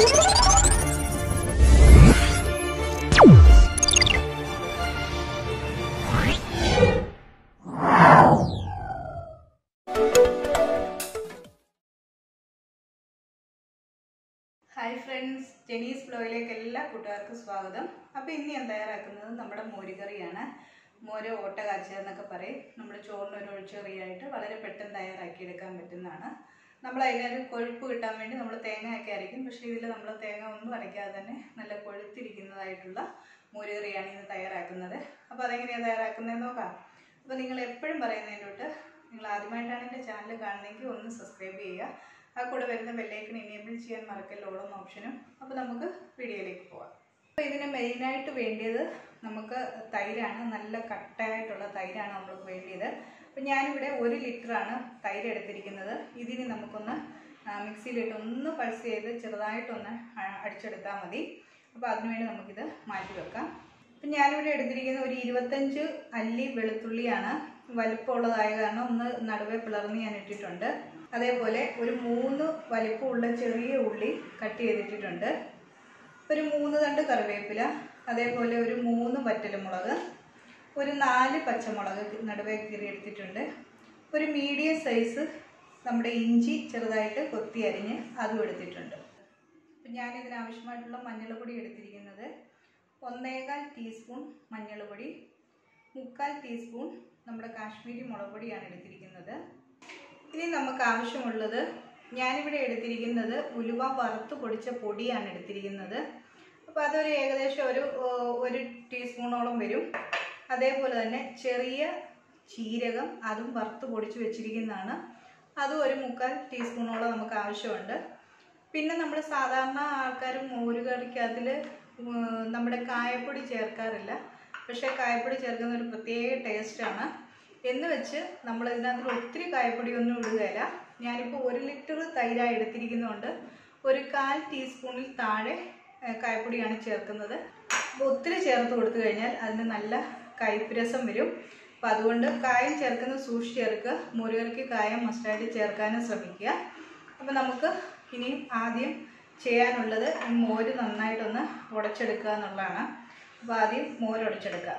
hi friends ജെനീസ് ഫ്ലോയിലേക്ക് എല്ലാ കൂട്ടുകാർക്കും സ്വാഗതം അപ്പോൾ ഇന്ന് ഞാൻ തയ്യാറാക്കുന്നത് നമ്മുടെ മോരുകറിയാണ് മോര് ഓട്ട കാച്ചുക എന്നൊക്കെ പറയും നമ്മുടെ ചോറിന് ഒരു ഒഴിച്ചുകറിയായിട്ട് വളരെ പെട്ടെന്ന് തയ്യാറാക്കിയെടുക്കാൻ പറ്റുന്നതാണ് നമ്മൾ അതിനൊരു കൊഴുപ്പ് കിട്ടാൻ വേണ്ടി നമ്മൾ തേങ്ങയൊക്കെ അരയ്ക്കും പക്ഷേ ഇതിൽ നമ്മൾ തേങ്ങ ഒന്നും അരയ്ക്കാതെ തന്നെ നല്ല കൊഴുത്തിരിക്കുന്നതായിട്ടുള്ള മോരുകറിയാണ് ഇന്ന് തയ്യാറാക്കുന്നത് അപ്പോൾ അതെങ്ങനെയാണ് തയ്യാറാക്കുന്നതെന്ന് നോക്കാം അപ്പോൾ നിങ്ങൾ എപ്പോഴും പറയുന്നതിൻ്റെ തൊട്ട് നിങ്ങൾ ആദ്യമായിട്ടാണ് എൻ്റെ ചാനൽ കാണുന്നതെങ്കിൽ ഒന്ന് സബ്സ്ക്രൈബ് ചെയ്യുക ആ കൂടെ വരുന്ന ബെല്ലൈക്കൺ എനേബിൾ ചെയ്യാൻ മറക്കല്ല ഓളം ഓപ്ഷനും അപ്പോൾ നമുക്ക് വീഡിയോയിലേക്ക് പോവാം അപ്പോൾ ഇതിന് മെയിനായിട്ട് വേണ്ടിയത് നമുക്ക് തൈരാണ് നല്ല കട്ടയായിട്ടുള്ള തൈരാണ് നമുക്ക് വേണ്ടിയത് അപ്പോൾ ഞാനിവിടെ ഒരു ലിറ്ററാണ് തൈര് എടുത്തിരിക്കുന്നത് ഇതിന് നമുക്കൊന്ന് ആ, മിക്സിയിലിട്ട് ഒന്ന് പൾസ് ചെയ്ത് ചെറുതായിട്ടൊന്ന് ആ, അടിച്ചെടുത്താൽ മതി അപ്പോൾ അതിനുവേണ്ടി നമുക്കിത് മാറ്റി വെക്കാം അപ്പം ഞാനിവിടെ എടുത്തിരിക്കുന്ന ഒരു ഇരുപത്തഞ്ച് അല്ലി വെളുത്തുള്ളിയാണ് വലിപ്പമുള്ളതായ കാരണം ഒന്ന് നടുവെ പിളർന്ന് ഞാൻ ഇട്ടിട്ടുണ്ട് അതേപോലെ ഒരു മൂന്ന് വലിപ്പമുള്ള ചെറിയ ഉള്ളി കട്ട് ചെയ്തിട്ടിട്ടുണ്ട് ഒരു മൂന്ന് തണ്ട് കറിവേപ്പില അതേപോലെ ഒരു മൂന്ന് വറ്റൽമുളക് ഒരു നാല് പച്ചമുളക് നടുവേ കീറി എടുത്തിട്ടുണ്ട് ഒരു മീഡിയം സൈസ് നമ്മുടെ ഇഞ്ചി ചെറുതായിട്ട് കൊത്തി അരിഞ്ഞ് അതും എടുത്തിട്ടുണ്ട് അപ്പം ഞാൻ ഇതിനാവശ്യമായിട്ടുള്ള മഞ്ഞൾപ്പൊടി എടുത്തിരിക്കുന്നത് ഒന്നേകാൽ ടീസ്പൂൺ മഞ്ഞൾപ്പൊടി മുക്കാൽ ടീസ്പൂൺ നമ്മുടെ കാശ്മീരി മുളക് പൊടിയാണ് എടുത്തിരിക്കുന്നത് ഇനി നമുക്ക് ആവശ്യമുള്ളത് ഞാനിവിടെ എടുത്തിരിക്കുന്നത് ഉലുവ വറുത്ത് പൊടിച്ച പൊടിയാണ് എടുത്തിരിക്കുന്നത് അപ്പോൾ അതൊരു ഏകദേശം ഒരു ഓ, ഒരു ടീസ്പൂണോളം വരും അതേപോലെ തന്നെ ചെറിയ ജീരകം അതും വറുത്ത് പൊടിച്ച് വെച്ചിരിക്കുന്നതാണ് അതും ഒരു മുക്കാൽ ടീസ്പൂണോളം നമുക്ക് ആവശ്യമുണ്ട് പിന്നെ നമ്മൾ സാധാരണ ആൾക്കാർ മോരുകറിക്കതിൽ നമ്മുടെ കായപ്പൊടി ചേർക്കാറില്ല പക്ഷേ കായപ്പൊടി ചേർക്കുന്ന ഒരു പ്രത്യേക ടേസ്റ്റാണ് എന്ന് വെച്ച് നമ്മൾ ഇതിനകത്ത് ഒത്തിരി കായപ്പൊടിയൊന്നും ഇടുകയില്ല ഞാനിപ്പോൾ ഒരു ലിറ്റർ തൈരായി എടുത്തിരിക്കുന്നതുകൊണ്ട് ഒരു കാൽ ടീസ്പൂണിൽ താഴെ ഏഹ്, കായപ്പൊടിയാണ് ചേർക്കുന്നത് അപ്പോൾ ഒത്തിരി ചേർത്ത് കൊടുത്തു കഴിഞ്ഞാൽ അതിന് നല്ല കയ്പ്പ് രസം വരും അപ്പോൾ അതുകൊണ്ട് കായം ചേർക്കുന്നത് സൂക്ഷിച്ച് ചേർക്കുക മുരുകറിക്ക് കായം മസ്റ്റായിട്ട് ചേർക്കാനും ശ്രമിക്കുക അപ്പോൾ നമുക്ക് ഇനിയും ആദ്യം ചെയ്യാനുള്ളത് ഈ മോര് നന്നായിട്ടൊന്ന് ഉടച്ചെടുക്കുക എന്നുള്ളതാണ് അപ്പോൾ ആദ്യം മോര് ഉടച്ചെടുക്കുക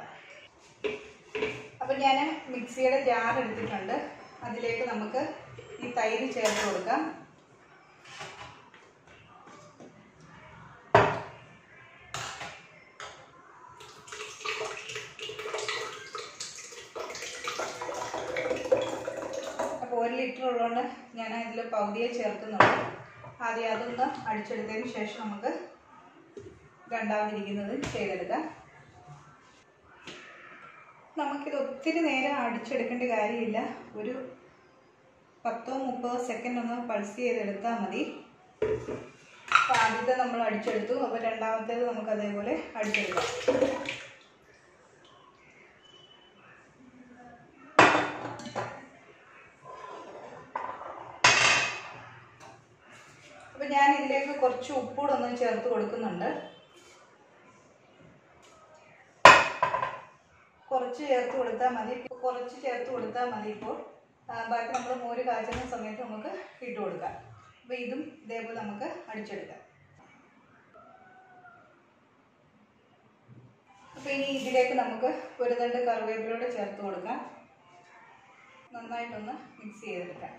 അപ്പോൾ ഞാൻ മിക്സിയുടെ ജാർ എടുത്തിട്ടുണ്ട് അതിലേക്ക് നമുക്ക് ഈ തൈര് ചേർത്ത് കൊടുക്കാം അപ്പോൾ ഒരു ലിറ്റർ ഉള്ളതുകൊണ്ട് ഞാൻ ഇതിൽ പകുതിയെ ചേർക്കുന്നുള്ളൂ ആദ്യം അതൊന്ന് അടിച്ചെടുത്തതിന് ശേഷം നമുക്ക് രണ്ടാമതിരിക്കുന്നത് ചെയ്തെടുക്കാം നമുക്കിത് ഒത്തിരി നേരം അടിച്ചെടുക്കേണ്ട കാര്യമില്ല ഒരു പത്തോ മുപ്പതോ സെക്കൻഡ് ഒന്ന് പൾസ് ചെയ്തെടുത്താൽ മതി അപ്പോൾ ആദ്യത്തെ നമ്മൾ അടിച്ചെടുത്തു അപ്പോൾ രണ്ടാമത്തേത് നമുക്ക് അതേപോലെ അടിച്ചെടുക്കാം അപ്പോൾ ഞാൻ ഇതിലേക്ക് കുറച്ച് ഉപ്പൂടെ ഒന്ന് ചേർത്ത് കൊടുക്കുന്നുണ്ട് കുറച്ച് ചേർത്ത് കൊടുത്താൽ മതി ഇപ്പോൾ കുറച്ച് ചേർത്ത് കൊടുത്താൽ മതി ഇപ്പോൾ ആ, ബാക്കി നമ്മൾ മോര് കാച്ചുന്ന സമയത്ത് നമുക്ക് ഇട്ട് കൊടുക്കാം അപ്പോൾ ഇതും ഇതേപോലെ നമുക്ക് അടിച്ചെടുക്കാം അപ്പോൾ ഇനി ഇതിലേക്ക് നമുക്ക് ഒരു തണ്ട് കറിവേപ്പിലൂടെ ചേർത്ത് കൊടുക്കാം നന്നായിട്ടൊന്ന് മിക്സ് ചെയ്തെടുക്കാം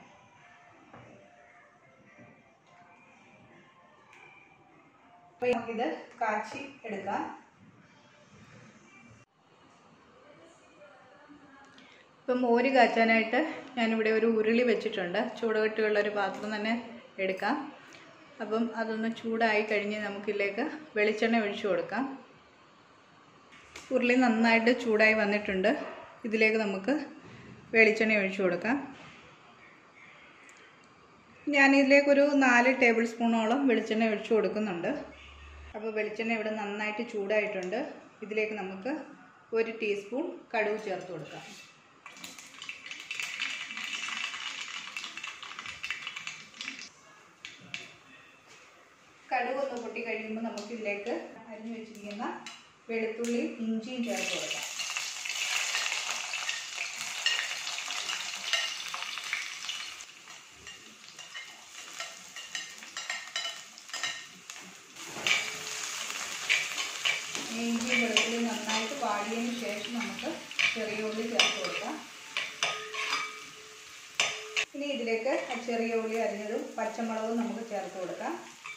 അപ്പോൾ നമുക്കിത് കാച്ചി എടുക്കാം ഇപ്പം മോര് കാച്ചാനായിട്ട് ഞാനിവിടെ ഒരു ഉരുളി വെച്ചിട്ടുണ്ട് ചൂടുകട്ടിയുള്ള ഒരു പാത്രം തന്നെ എടുക്കാം അപ്പം അതൊന്ന് ചൂടായി കഴിഞ്ഞ് നമുക്കിതിലേക്ക് വെളിച്ചെണ്ണ ഒഴിച്ചു കൊടുക്കാം ഉരുളി നന്നായിട്ട് ചൂടായി വന്നിട്ടുണ്ട് ഇതിലേക്ക് നമുക്ക് വെളിച്ചെണ്ണ ഒഴിച്ചു കൊടുക്കാം ഞാനിതിലേക്കൊരു നാല് ടേബിൾ സ്പൂണോളം വെളിച്ചെണ്ണ ഒഴിച്ചു കൊടുക്കുന്നുണ്ട് അപ്പോൾ വെളിച്ചെണ്ണ ഇവിടെ നന്നായിട്ട് ചൂടായിട്ടുണ്ട് ഇതിലേക്ക് നമുക്ക് ഒരു ടീസ്പൂൺ കടുക് ചേർത്ത് കൊടുക്കാം കടുക് ഒന്ന് പൊട്ടി കഴിയുമ്പോൾ നമുക്ക് ഇതിലേക്ക് അരിഞ്ഞു വെച്ചിരിക്കുന്ന വെളുത്തുള്ളിയും ഇഞ്ചിയും ചേർത്ത് കൊടുക്കാം ചെറിയ ഉള്ളി ചേർത്ത് കൊടുക്കാം ഇനി ഇതിലേക്ക് ആ ചെറിയ ഉള്ളി അരിഞ്ഞതും പച്ചമുളകും നമുക്ക് ചേർത്ത് കൊടുക്കാം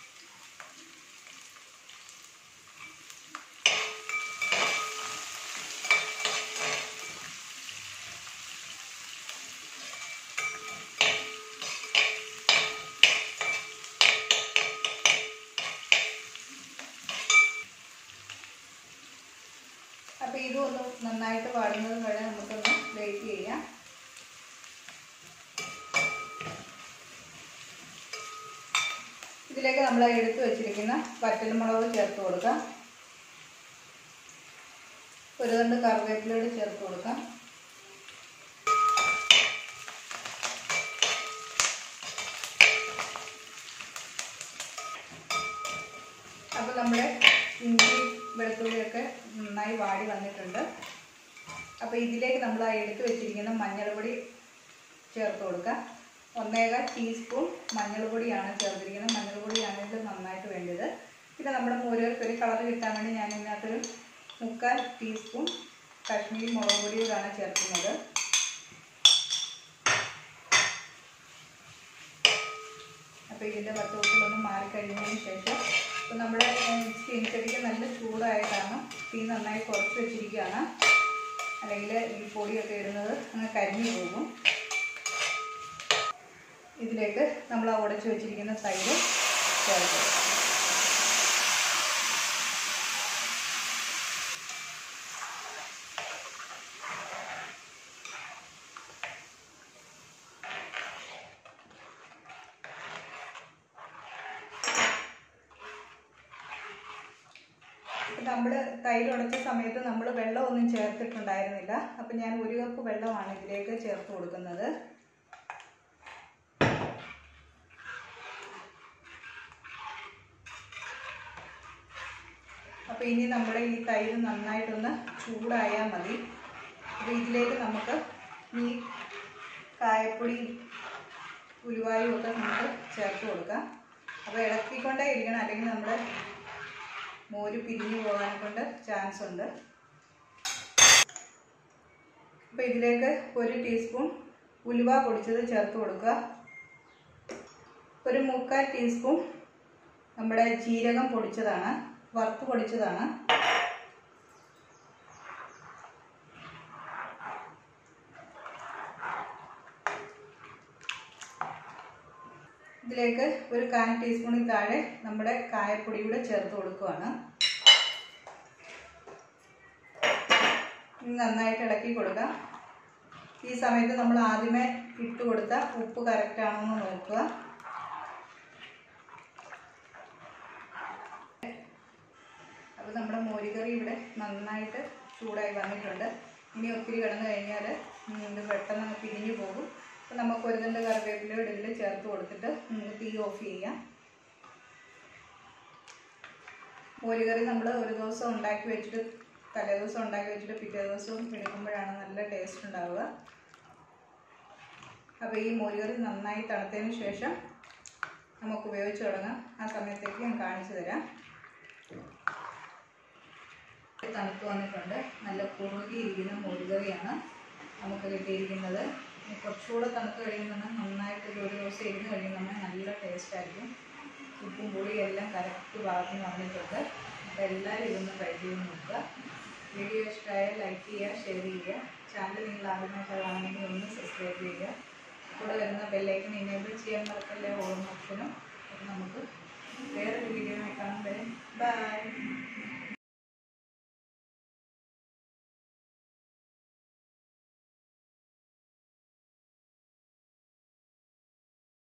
അപ്പോൾ ഇതും ഒന്ന് നന്നായിട്ട് പാടുന്നത് വരെ നമുക്കൊന്ന് വെയിറ്റ് ചെയ്യാം ഇതിലേക്ക് നമ്മൾ എടുത്തു വെച്ചിരിക്കുന്ന വറ്റൽമുളക് ചേർത്ത് കൊടുക്കാം ഒരു തണ്ട് കറിവേപ്പിലയോട് ചേർത്ത് കൊടുക്കാം അപ്പോൾ നമ്മുടെ ഇഞ്ചി വെളുത്തുള്ളിയൊക്കെ നന്നായി വാടി വന്നിട്ടുണ്ട് അപ്പോൾ ഇതിലേക്ക് നമ്മൾ ആ എടുത്തു വെച്ചിരിക്കുന്ന മഞ്ഞൾപ്പൊടി ചേർത്ത് കൊടുക്കാം ഒന്നേകാൽ ടീസ്പൂൺ മഞ്ഞൾപ്പൊടിയാണ് ചേർത്തിരിക്കുന്നത് മഞ്ഞൾപ്പൊടിയാണ് ഇത് നന്നായിട്ട് വേണ്ടത് പിന്നെ നമ്മുടെ മോരുകൾക്ക് ഒരു കളർ കിട്ടാൻ വേണ്ടി ഞാൻ ഇതിനകത്തൊരു മുക്കാൽ ടീസ്പൂൺ കാശ്മീരി മുളക് പൊടിയോടാണ് ചേർക്കുന്നത് അപ്പോൾ ഇതിൻ്റെ പത്തുകൂട്ടിലൊന്ന് മാറിക്കഴിഞ്ഞതിന് ശേഷം ഇപ്പോൾ നമ്മുടെ ചീനിച്ചടിക്ക് നല്ല ചൂടായിട്ടാണ് തീ നന്നായി കുറച്ച് വെച്ചിരിക്കുകയാണ് അല്ലെങ്കിൽ ഈ പൊടിയൊക്കെ ഇടുന്നത് അങ്ങ് കരിഞ്ഞു പോകും ഇതിലേക്ക് നമ്മൾ ആ ഉടച്ച് വെച്ചിരിക്കുന്ന തൈര് ചേർത്ത് നമ്മൾ തൈര് ഉടച്ച സമയത്ത് നമ്മൾ വെള്ളമൊന്നും ചേർത്തിട്ടുണ്ടായിരുന്നില്ല അപ്പം ഞാൻ ഒരു കപ്പ് വെള്ളമാണ് ഇതിലേക്ക് ചേർത്ത് കൊടുക്കുന്നത് അപ്പോൾ ഇനി നമ്മുടെ ഈ തൈര് നന്നായിട്ടൊന്ന് ചൂടായാൽ മതി അപ്പോൾ ഇതിലേക്ക് നമുക്ക് ഈ കായപ്പൊടിയും ഉലുവായും ഒക്കെ നമുക്ക് ചേർത്ത് കൊടുക്കാം അപ്പോൾ ഇളക്കിക്കൊണ്ടേ ഇരിക്കണം അല്ലെങ്കിൽ നമ്മുടെ മോര് പിരിഞ്ഞു പോകാൻ കൊണ്ട് ചാൻസ് ഉണ്ട് അപ്പോൾ ഇതിലേക്ക് ഒരു ടീസ്പൂൺ ഉലുവ പൊടിച്ചത് ചേർത്ത് കൊടുക്കുക ഒരു മുക്കാൽ ടീസ്പൂൺ നമ്മുടെ ജീരകം പൊടിച്ചതാണ് വറുത്ത് പൊടിച്ചതാണ് ഇതിലേക്ക് ഒരു കാൽ ടീസ്പൂണിൽ താഴെ നമ്മുടെ കായപ്പൊടി കൂടെ ചേർത്ത് കൊടുക്കുകയാണ് ഇനി നന്നായിട്ട് ഇളക്കി കൊടുക്കാം ഈ സമയത്ത് നമ്മൾ ആദ്യമേ ഇട്ട് കൊടുത്ത ഉപ്പ് കറക്റ്റ് ആണോ എന്ന് നോക്കുക അപ്പോൾ നമ്മുടെ മോരുകറി ഇവിടെ നന്നായിട്ട് ചൂടായി വന്നിട്ടുണ്ട് ഇനി ഒത്തിരി കിടന്നു കഴിഞ്ഞാൽ ഇത് പെട്ടെന്ന് അങ്ങ് പിരിഞ്ഞു പോകും അപ്പോൾ നമുക്ക് ഒരു തണ്ട് കറിവേപ്പില ഇതിൽ ചേർത്ത് കൊടുത്തിട്ട് നമുക്ക് തീ ഓഫ് ചെയ്യാം മോരുകറി നമ്മൾ ഒരു ദിവസം ഉണ്ടാക്കി വെച്ചിട്ട് തലേ ദിവസം ഉണ്ടാക്കി വെച്ചിട്ട് പിറ്റേ ദിവസവും എടുക്കുമ്പോഴാണ് നല്ല ടേസ്റ്റ് ഉണ്ടാവുക അപ്പോൾ ഈ മോരുകറി നന്നായി തണുത്തതിന് ശേഷം നമുക്ക് ഉപയോഗിച്ച് തുടങ്ങാം ആ സമയത്തേക്ക് ഞാൻ കാണിച്ചു തരാം തണുത്ത് വന്നിട്ടുണ്ട് നല്ല കുറുകിയിരിക്കുന്ന മോരുകറിയാണ് നമുക്ക് കിട്ടിയിരിക്കുന്നത് ഇനി കുറച്ചുകൂടെ തണുത്ത് കഴിയുമ്പോൾ നന്നായിട്ട് ഇത് ഒരു ദിവസം ഇരുന്ന് കഴിയുമ്പോൾ നല്ല ടേസ്റ്റ് ആയിരിക്കും ഉപ്പും പുളിയും എല്ലാം കറക്റ്റ് ഭാഗത്തിന് വന്നിട്ടുണ്ട് അപ്പോൾ എല്ലാവരും ഇതൊന്ന് ട്രൈ ചെയ്ത് നോക്കുക വീഡിയോ ഇഷ്ടമായാൽ ലൈക്ക് ചെയ്യുക ഷെയർ ചെയ്യുക ചാനൽ നിങ്ങൾ ആദ്യമായിട്ട് കാണുമെങ്കിൽ ഒന്ന് സബ്സ്ക്രൈബ് ചെയ്യുക കൂടെ വരുന്ന ബെല്ലൈക്കൺ ഇനേബിൾ ചെയ്യാൻ മറക്കല്ലേ ഓൺ ഓപ്ഷനും അപ്പോൾ നമുക്ക് വേറൊരു വീഡിയോ കാണാൻ വരെ ബൈ